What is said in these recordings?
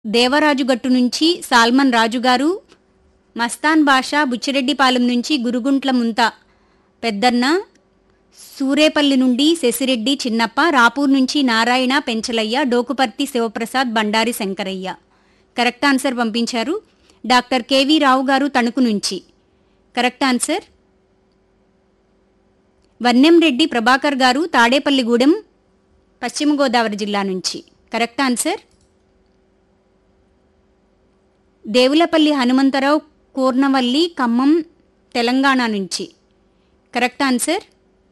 దేవరాజుగట్టు నుంచి సాల్మన్ రాజు గారు మస్తాన్ బాషా బుచ్చిరెడ్డిపాలెం నుంచి గురుగుంట్ల ముంత పెద్దన్న సూరేపల్లి నుండి శశిరెడ్డి చిన్నప్ప రాపూర్ నుంచి నారాయణ పెంచలయ్య డోకుపర్తి శివప్రసాద్ బండారి శంకరయ్య కరెక్ట్ ఆన్సర్ పంపించారు డాక్టర్ కేవీ రావు గారు తణుకు నుంచి కరెక్ట్ ఆన్సర్ వన్నెం రెడ్డి ప్రభాకర్ గారు తాడేపల్లిగూడెం పశ్చిమ గోదావరి జిల్లా నుంచి కరెక్ట్ ఆన్సర్ దేవులపల్లి హనుమంతరావు కూర్నవల్లి ఖమ్మం తెలంగాణ నుంచి కరెక్ట్ ఆన్సర్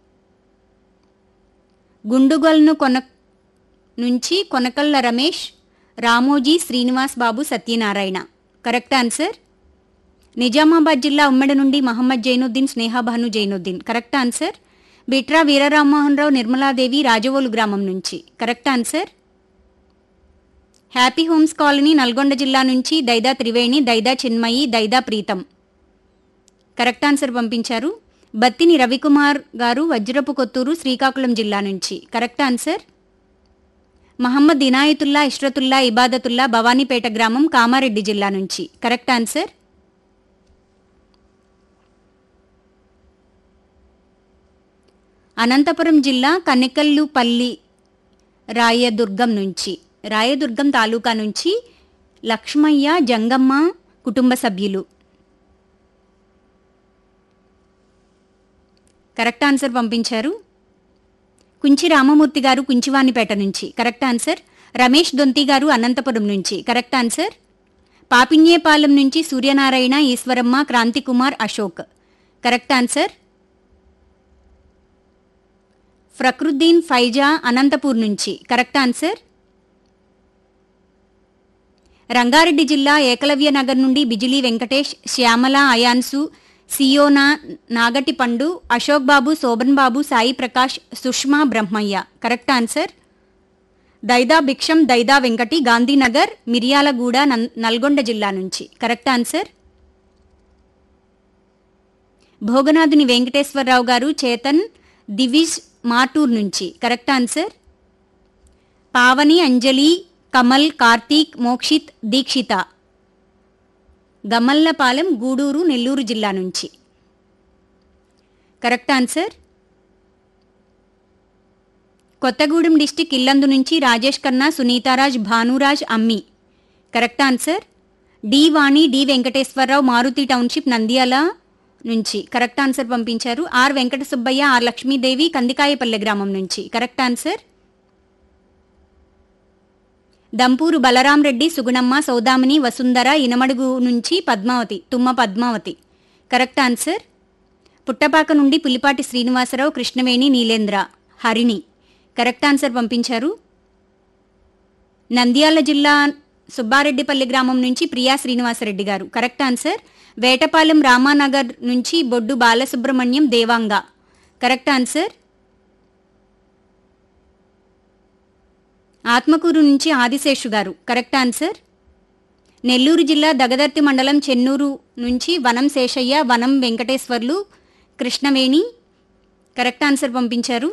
గుండుగల్ను కొన నుంచి కొనకళ్ళ రమేష్ రామోజీ శ్రీనివాస్ బాబు సత్యనారాయణ కరెక్ట్ ఆన్సర్ నిజామాబాద్ జిల్లా ఉమ్మడి నుండి మహమ్మద్ జైనుద్దీన్ స్నేహాభాను జైనుద్దీన్ కరెక్ట్ ఆన్సర్ బిట్రా వీరరామ్మోహన్ రావు నిర్మలాదేవి రాజవోలు గ్రామం నుంచి correct answer happy homes colony Nalgonda జిల్లా నుంచి దైదా త్రివేణి దైదా చిన్మయి దైదా ప్రీతం కరెక్ట్ ఆన్సర్ పంపించారు బత్తిని రవికుమార్ గారు వజ్రపు కొత్తూరు శ్రీకాకుళం జిల్లా నుంచి కరెక్ట్ ఆన్సర్ మహమ్మద్ ఇనాయతుల్లా ఇష్రతుల్లా ఇబాదతుల్లా భవానీపేట గ్రామం కామారెడ్డి జిల్లా నుంచి కరెక్ట్ ఆన్సర్ అనంతపురం జిల్లా కనికల్లుపల్లి రాయదుర్గం నుంచి రాయదుర్గం తాలూకా నుంచి లక్ష్మయ్య జంగమ్మ కుటుంబ సభ్యులు కరెక్ట్ ఆన్సర్ పంపించారు కుంచి రామమూర్తి గారు కుంచివానిపేట నుంచి కరెక్ట్ ఆన్సర్ రమేష్ దొంతి గారు అనంతపురం నుంచి కరెక్ట్ ఆన్సర్ పాపిన్యేపాలెం నుంచి సూర్యనారాయణ ఈశ్వరమ్మ క్రాంతికుమార్ అశోక్ కరెక్ట్ ఆన్సర్ ఫక్రుద్దీన్ ఫైజా అనంతపూర్ నుంచి కరెక్ట్ ఆన్సర్ రంగారెడ్డి జిల్లా ఏకలవ్య నగర్ నుండి బిజిలీ వెంకటేష్ శ్యామల అయాన్సు సియోనా నాగటి పండు అశోక్ బాబు శోభన్ బాబు సాయి ప్రకాష్ సుష్మా బ్రహ్మయ్య కరెక్ట్ ఆన్సర్ దైదా భిక్షం దైదా వెంకటి గాంధీనగర్ మిర్యాలగూడ నన్- నల్గొండ జిల్లా నుంచి కరెక్ట్ ఆన్సర్ భోగనాథుని వెంకటేశ్వరరావు గారు చేతన్ దివిజ్ మాటూర్ నుంచి కరెక్ట్ ఆన్సర్ పావని అంజలి కమల్ కార్తీక్ మోక్షిత్ దీక్షిత గమల్లపాలెం గూడూరు నెల్లూరు జిల్లా నుంచి correct answer Kothagudem district Yellandu నుంచి రాజేష్ ఖన్నా సునీతారాజ్ భానురాజ్ అమ్మి correct answer D Vani D Venkateswararao Maruti township Nandyal నుంచి కరెక్ట్ ఆన్సర్ పంపించారు ఆర్ వెంకట సుబ్బయ్య ఆర్ లక్ష్మీదేవి కందికాయపల్లె గ్రామం నుంచి కరెక్ట్ ఆన్సర్ దంపూరు బలరాం రెడ్డి సుగుణమ్మ సౌదామిని వసుంధర ఇనమడుగు నుంచి పద్మావతి తుమ్మ పద్మావతి కరెక్ట్ ఆన్సర్ పుట్టపాక నుండి పులిపాటి శ్రీనివాసరావు కృష్ణవేణి నీలేంద్ర హరిణి కరెక్ట్ ఆన్సర్ పంపించారు నంద్యాల జిల్లా సుబ్బారెడ్డిపల్లి గ్రామం నుంచి ప్రియా శ్రీనివాసరెడ్డి గారు కరెక్ట్ ఆన్సర్ వేటపాలెం రామానగర్ నుంచి బొడ్డు బాలసుబ్రహ్మణ్యం దేవాంగ కరెక్ట్ ఆన్సర్ ఆత్మకూరు నుంచి ఆదిశేషు గారు కరెక్ట్ ఆన్సర్ నెల్లూరు జిల్లా దగదర్తి మండలం చెన్నూరు నుంచి వనం శేషయ్య వనం వెంకటేశ్వర్లు కృష్ణవేణి కరెక్ట్ ఆన్సర్ పంపించారు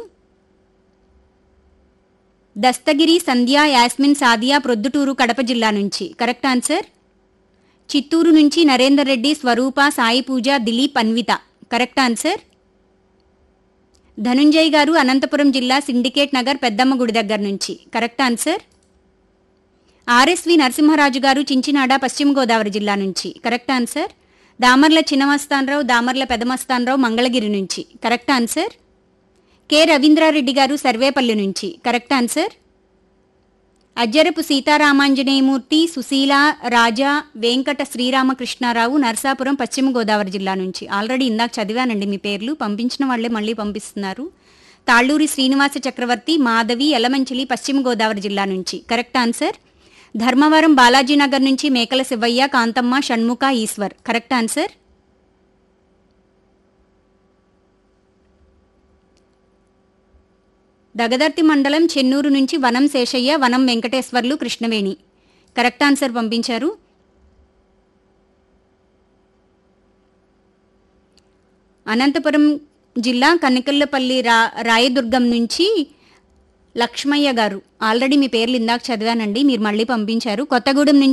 దస్తగిరి సంధ్య యాస్మిన్ సాదియా ప్రొద్దుటూరు కడప జిల్లా నుంచి కరెక్ట్ ఆన్సర్ చిత్తూరు నుంచి నరేందర్ రెడ్డి స్వరూప సాయి పూజ దిలీప్ అన్విత కరెక్ట్ ఆన్సర్ ధనుంజయ్ గారు అనంతపురం జిల్లా సిండికేట్ నగర్ పెద్దమ్మ గుడి దగ్గర నుంచి కరెక్ట్ ఆన్సర్ ఆర్ఎస్వి నరసింహరాజు గారు చించినాడ పశ్చిమ గోదావరి జిల్లా నుంచి కరెక్ట్ ఆన్సర్ దామర్ల చిన్నమస్తానరావు దామర్ల పెదమస్తానరావు మంగళగిరి నుంచి correct answer K Ravindrareddy garu Sarvepalli నుంచి కరెక్ట్ ఆన్సర్ అజ్జరపు సీతారామాంజనేయమూర్తి సుశీల రాజా వెంకట శ్రీరామకృష్ణారావు నరసాపురం పశ్చిమ గోదావరి జిల్లా నుంచి ఆల్రెడీ ఇందాక చదివానండి మీ పేర్లు పంపించిన వాళ్ళే మళ్ళీ పంపిస్తున్నారు తాళ్ళూరి శ్రీనివాస చక్రవర్తి మాధవి ఎలమంచిలి పశ్చిమ గోదావరి జిల్లా నుంచి కరెక్ట్ ఆన్సర్ ధర్మవరం బాలాజీనగర్ నుంచి మేకల శివయ్య కాంతమ్మ షణ్ముఖ ఈశ్వర్ కరెక్ట్ ఆన్సర్ దగదర్తి మండలం చెన్నూరు నుంచి వనం శేషయ్య వనం వెంకటేశ్వర్లు కృష్ణవేణి కరెక్ట్ ఆన్సర్ పంపించారు అనంతపురం జిల్లా కనకల్లపల్లి రా రాయదుర్గం నుంచి లక్ష్మయ్య గారు ఆల్రెడీ మీ పేర్లు ఇందాక చదివానండి మీరు మళ్ళీ పంపించారు కొత్తగూడెం నుంచి